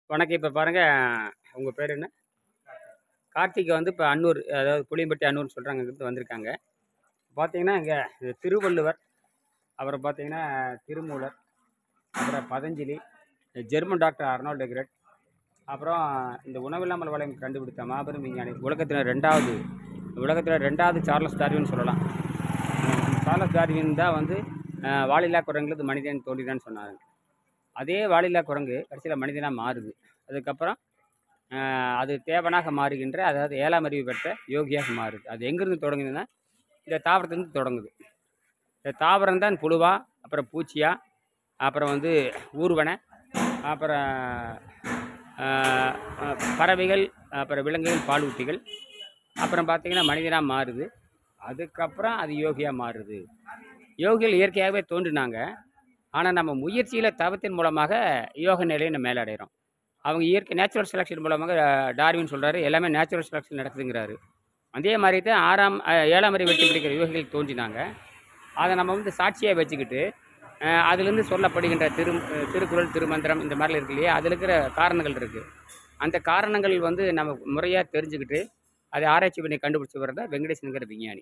வணக்கம் இப்போ பாருங்கள் உங்கள் பேர் என்ன கார்த்திகை வந்து இப்போ அன்னூர் அதாவது புளியம்பட்டி அன்னூர்னு சொல்கிறாங்க இங்கிருந்து வந்திருக்காங்க பார்த்தீங்கன்னா இங்கே திருவள்ளுவர் அப்புறம் பார்த்தீங்கன்னா திருமூலர் அப்புறம் பதஞ்சலி ஜெர்மன் டாக்டர் அர்னால்டு கிரெட் அப்புறம் இந்த உணவில்லாமல் வளையம் கண்டுபிடித்த மாபெரும் விஞ்ஞானி உலகத்தில் ரெண்டாவது உலகத்தில் ரெண்டாவது சார்லஸ் டார்வின் சொல்லலாம் அஹ் சார்லஸ் டார்வின் தான் வந்து அஹ், வாலில்லா குரங்குலேருந்து மனிதன் தோன்றினான்னு சொன்னாங்க அதே வாலில்லா குரங்கு கடைசியில் மனிதனாக மாறுது அதுக்கப்புறம் ஆஹ், அது தேவனாக மாறுகின்ற அதாவது ஏழாம் அறிவு பெற்ற யோகியாக மாறுது அது எங்கேருந்து தொடங்குதுன்னா இந்த தாவரத்துலேருந்து தொடங்குது இந்த தாவரம் தான் புழுவா அப்புறம் பூச்சியா அப்புறம் வந்து ஊர்வன அப்புறம் ஆஹ், ஆஹ், பறவைகள் அப்புறம் விலங்குகள் பாலூட்டிகள் அப்புறம் பார்த்திங்கன்னா மனிதனாக மாறுது அதுக்கப்புறம் அது யோகியாக மாறுது யோகிகள் இயற்கையாகவே தோன்றினாங்க ஆனால் நம்ம முயற்சியில் தவத்தின் மூலமாக யோக நிலையை நம்ம மேலடைகிறோம் அவங்க இயற்கை நேச்சுரல் செலெக்ஷன் மூலமாக அஹ், டார்வின் சொல்கிறாரு எல்லாமே நேச்சுரல் செலெக்ஷன் நடக்குதுங்கிறாரு அதே மாதிரி தான் ஆறாம் அஹ், ஏழாம் அறிவு வெற்றி பிடிக்கிற யோகிகள் தோன்றினாங்க அதை நம்ம வந்து சாட்சியாக வச்சுக்கிட்டு அஹ், அதிலிருந்து சொல்லப்படுகின்ற திரு அஹ், திருக்குறள் திருமந்திரம் இந்த மாதிரிலாம் இருக்கு இல்லையா அதில் இருக்கிற காரணங்கள் இருக்குது அந்த காரணங்கள் வந்து நம்ம முறையாக தெரிஞ்சுக்கிட்டு அதை ஆராய்ச்சி பண்ணி கண்டுபிடிச்சி வரதா வெங்கடேசனுங்கிற விஞ்ஞானி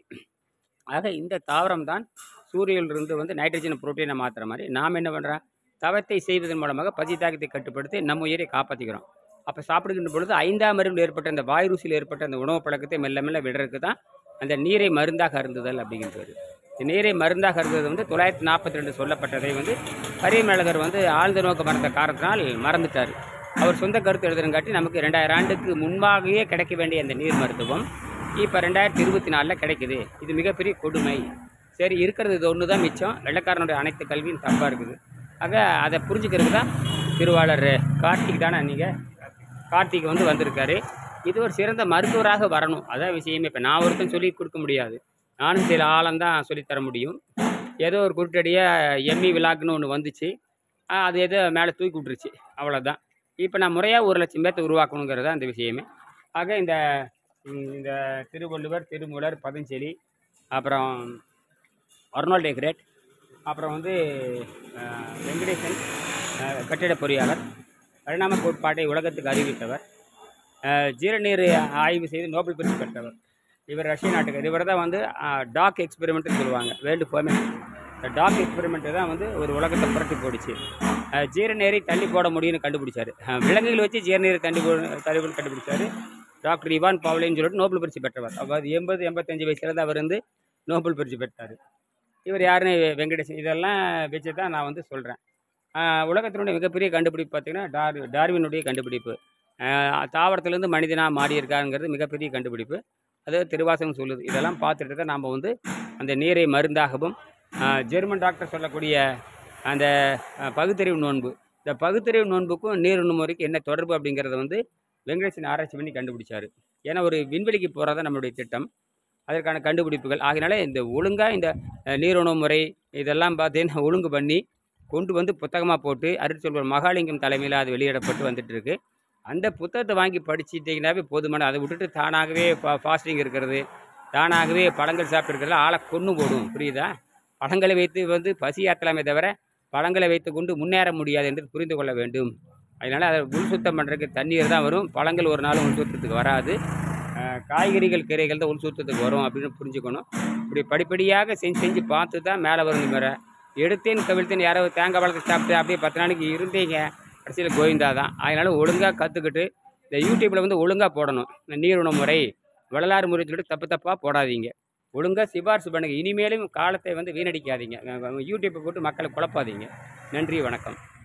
ஆக இந்த தாவரம் தான் சூரியனிலிருந்து வந்து நைட்ரஜன் புரோட்டீனை மாற்றுற மாதிரி நாம் என்ன பண்ணுறோம் தவத்தை செய்வதன் மூலமாக பசித்தாக்கத்தை கட்டுப்படுத்தி நம்ம உயிரை காப்பாற்றிக்கிறோம் அப்போ சாப்பிடுகின்ற பொழுது ஐந்தாம் அறிவில் ஏற்பட்ட அந்த வாய் ருசியில் ஏற்பட்ட அந்த உணவு பழக்கத்தை மெல்ல மெல்ல விடுறதுக்கு தான் அந்த நீரை மருந்தாக அருந்துதல் அப்படிங்கிறது இந்த நீரை மருந்தாக அருந்தது வந்து தொள்ளாயிரத்தி நாற்பத்தி ரெண்டு சொல்லப்பட்டதை வந்து பரியமேலகர் வந்து ஆழ்ந்த நோக்க மறந்த காரணத்தினால் மறந்துட்டார் அவர் சொந்த கருத்து எழுதுறங்காட்டி நமக்கு ரெண்டாயிரம் ஆண்டுக்கு முன்பாகவே கிடைக்க வேண்டிய அந்த நீர் மருத்துவம் இப்போ ரெண்டாயிரத்தி இருபத்தி நாலில் கிடைக்குது இது மிகப்பெரிய கொடுமை சரி இருக்கிறது இது ஒன்று தான் மிச்சம் வெள்ளக்காரனுடைய அனைத்து கல்வியும் தப்பாக இருக்குது ஆக அதை புரிஞ்சுக்கிறதுக்கு தான் திருவாளர் கார்த்திக் தானே நீங்கள் கார்த்திக் வந்து வந்திருக்காரு இது ஒரு சிறந்த மருத்துவராக வரணும் அதான் விஷயமே இப்போ நான் ஒருத்தன் சொல்லி கொடுக்க முடியாது நானும் சில ஆழம் தான் சொல்லித்தர முடியும் ஏதோ ஒரு குருட்டடியாக எம்மி விழாக்குன்னு ஒன்று வந்துச்சு ஆ, அது ஏதோ மேலே தூக்கி விட்டுருச்சு அவ்வளோதான் இப்போ நான் முறையாக ஒரு லட்சம் பேர்த்த உருவாக்கணுங்கிறது தான் இந்த விஷயமே ஆக இந்த ம், இந்த திருவள்ளுவர் திருமூலர் பதஞ்சலி அப்புறம் அர்னால்டே கிரேட் அப்புறம் வந்து அஹ், வெங்கடேசன் அஹ், கட்டிட பொறியாளர் பரிணாம கோட்பாட்டை உலகத்துக்கு அறிவித்தவர் அஹ், ஜீரநீர் ஆய்வு செய்து நோபல் பரிசு பெற்றவர் இவர் ரஷ்ய நாட்டுக்கு இவர் தான் வந்து டாக் எக்ஸ்பெரிமெண்ட்னு சொல்லுவாங்க வேர்ல்டு ஃபேமஸ் இந்த டாக் எக்ஸ்பெரிமெண்ட்டு தான் வந்து ஒரு உலகத்தை புரட்டி போடுச்சு அஹ், ஜீரநீரை தள்ளி போட முடியும்னு கண்டுபிடிச்சாரு அஹ், விலங்குகள் வச்சு ஜீரநீரை தள்ளி போ தள்ளி போட கண்டுபிடிச்சாரு டாக்டர் இவான் பாவ்லேன்னு சொல்லிட்டு நோபல் பரிசு பெற்றவர் அதாவது எண்பது எண்பத்தஞ்சு வயசுல தான் அவர் வந்து நோபல் பரிசு பெற்றார் இவர் யாருன்னு வெ- வெங்கடேசன் இதெல்லாம் வச்சு தான் நான் வந்து சொல்கிறேன் உலகத்தினுடைய மிகப்பெரிய கண்டுபிடிப்பு பார்த்திங்கன்னா டார் டார்வினுடைய கண்டுபிடிப்பு ஆஹ் தாவரத்திலேருந்து மனிதனாக மாறி இருக்காங்கிறது மிகப்பெரிய கண்டுபிடிப்பு அது திருவாசகம் சொல்லுது இதெல்லாம் பார்த்துட்டு தான் நாம் வந்து அந்த நீரை மருந்தாகவும் ஆஹ் ஜெர்மன் டாக்டர் சொல்லக்கூடிய அந்த ஆஹ் பகுத்தறிவு நோன்பு இந்த பகுத்தறிவு நோன்புக்கும் நீர் உண்ணும் முறைக்கு என்ன தொடர்பு அப்படிங்கிறத வந்து வெங்கடேசன் ஆராய்ச்சி பண்ணி கண்டுபிடிச்சார் ஏன்னா ஒரு விண்வெளிக்கு போகிறது நம்மளுடைய திட்டம் அதற்கான கண்டுபிடிப்புகள் ஆகினால இந்த ஒழுங்காக இந்த அஹ், நீருணவு முறை இதெல்லாம் பார்த்தீங்கன்னா ஒழுங்கு பண்ணி கொண்டு வந்து புத்தகமாக போட்டு அருட்செல்வர் மகாலிங்கம் தலைமையில் அது வெளியிடப்பட்டு வந்துட்டு இருக்கு அந்த புத்தகத்தை வாங்கி படிச்சிட்டிங்கனாவே போதுமான அதை விட்டுட்டு தானாகவே ஃபா ஃபாஸ்டிங் இருக்கிறது தானாகவே பழங்கள் சாப்பிட்ருக்கிறது ஆளை கொன்று போடும் புரியுதா பழங்களை வைத்து வந்து பசி ஆற்றலாமே தவிர பழங்களை வைத்து கொண்டு முன்னேற முடியாது என்று புரிந்து கொள்ள வேண்டும் அதனால் அதை உள் சுத்தம் பண்ணுறதுக்கு தண்ணீர் தான் வரும் பழங்கள் ஒரு நாள் உள் சுத்தத்துக்கு வராது அஹ் காய்கறிகள் கீரைகள் தான் உள் சுத்தத்துக்கு வரும் அப்படின்னு புரிஞ்சுக்கணும் இப்படி படிப்படியாக செஞ்சு செஞ்சு பார்த்து தான் மேலே வரும் வர எடுத்தேன் கவிழ்த்தேன் யாரோ தேங்காய் பழத்தை சாப்பிட்டு அப்படியே பத்து நாளைக்கு இருந்தீங்க கடைசியில் கோவிந்தா தான் அதனால் ஒழுங்காக கற்றுக்கிட்டு இந்த யூடியூப்பில் வந்து ஒழுங்காக போடணும் இந்த நீருணவு முறை வரலாறு முறை சொல்லிட்டு தப்பு தப்பாக போடாதீங்க ஒழுங்காக சிபாரிசு பண்ணுங்கள் இனிமேலும் காலத்தை வந்து வீணடிக்காதீங்க யூடியூப்பை போட்டு மக்களை குழப்பாதீங்க நன்றி வணக்கம்